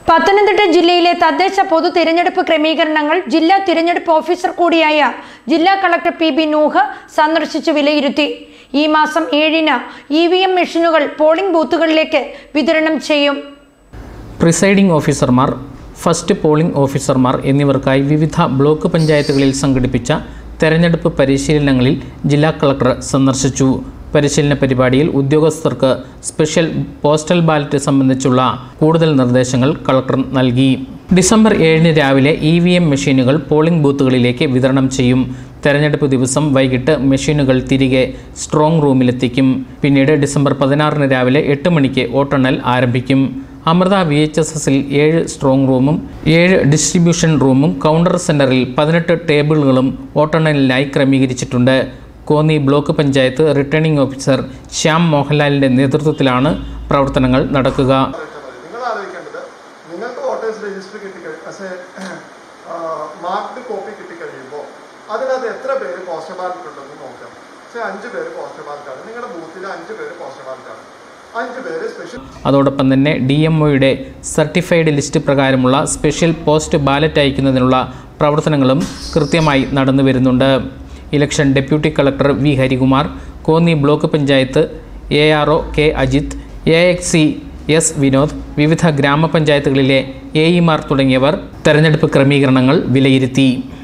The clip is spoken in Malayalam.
പത്തനംതിട്ട ജില്ലയിലെ തദ്ദേശ പൊതു തിരഞ്ഞെടുപ്പ് ക്രമീകരണങ്ങൾ ജില്ലാ തിരഞ്ഞെടുപ്പ് ഓഫീസർ കൂടിയായ ജില്ലാ കളക്ടർ പി ബി നൂഹ് സന്ദർശിച്ച് വിലയിരുത്തി ഈ മാസം ഏഴിന് ഇ വി എം മെഷീനുകൾ പോളിംഗ് ബൂത്തുകളിലേക്ക് വിതരണം ചെയ്യും പ്രിസൈഡിംഗ് ഓഫീസർമാർ ഫസ്റ്റ് പോളിംഗ് ഓഫീസർമാർ എന്നിവർക്കായി വിവിധ ബ്ലോക്ക് പഞ്ചായത്തുകളിൽ സംഘടിപ്പിച്ച തെരഞ്ഞെടുപ്പ് പരിശീലനങ്ങളിൽ ജില്ലാ കളക്ടർ സന്ദർശിച്ചു പരിശീലന പരിപാടിയിൽ ഉദ്യോഗസ്ഥർക്ക് സ്പെഷ്യൽ പോസ്റ്റൽ ബാലറ്റ് സംബന്ധിച്ചുള്ള കൂടുതൽ നിർദ്ദേശങ്ങൾ കളക്ടർ നൽകി ഡിസംബർ ഏഴിന് രാവിലെ ഇ വി എം മെഷീനുകൾ പോളിംഗ് ബൂത്തുകളിലേക്ക് വിതരണം ചെയ്യും തെരഞ്ഞെടുപ്പ് ദിവസം വൈകിട്ട് മെഷീനുകൾ തിരികെ സ്ട്രോങ് റൂമിലെത്തിക്കും പിന്നീട് ഡിസംബർ പതിനാറിന് രാവിലെ എട്ട് മണിക്ക് വോട്ടെണ്ണൽ ആരംഭിക്കും അമൃത വി എച്ച് എസ് എസിൽ ഏഴ് സ്ട്രോങ് റൂമും ഏഴ് ഡിസ്ട്രിബ്യൂഷൻ റൂമും കൗണ്ടർ സെന്ററിൽ പതിനെട്ട് ടേബിളുകളും വോട്ടെണ്ണലിനായി ക്രമീകരിച്ചിട്ടുണ്ട് Konni block panchayat returning officer Shyam മോഹൻലാലിന്റെ നേതൃത്വത്തിലാണ് പ്രവർത്തനങ്ങൾ നടക്കുക നിങ്ങൾ ആലോചിക്കേണ്ടത് നിങ്ങൾക്ക് വോട്ടേഴ്സ് രജിസ്റ്റർ കിട്ടിക്കഴിഞ്ഞ ആസ് എ മാർക്ക്ഡ് കോപ്പി കിട്ടിക്കഴിയുമ്പോൾ അതിനകത്ത് എത്ര പേര് പോസ്റ്റൽ ബാലറ്റ് ഉണ്ടെന്ന് നോക്കാം പക്ഷേ അഞ്ച് പേര് പോസ്റ്റൽ ബാലറ്റാണ് നിങ്ങളുടെ ബൂത്തിൽ അഞ്ച് പേര് പോസ്റ്റൽ ബാലറ്റാണ് അഞ്ച് പേര് സ്പെഷ്യൽ അതോടൊപ്പം തന്നെ ഡി എം ഒയുടെ സർട്ടിഫൈഡ് ലിസ്റ്റ് പ്രകാരമുള്ള സ്പെഷ്യൽ പോസ്റ്റ് ബാലറ്റ് അയക്കുന്നതിനുള്ള പ്രവർത്തനങ്ങളും കൃത്യമായി നടന്നു വരുന്നുണ്ട് election deputy collector V Harikumar Konni block panchayat A R O K Ajith A X C S Vinod വിവിധ ഗ്രാമപഞ്ചായത്തുകളിലെ എ ഇമാർ തുടങ്ങിയവർ തെരഞ്ഞെടുപ്പ് ക്രമീകരണങ്ങൾ വിലയിരുത്തി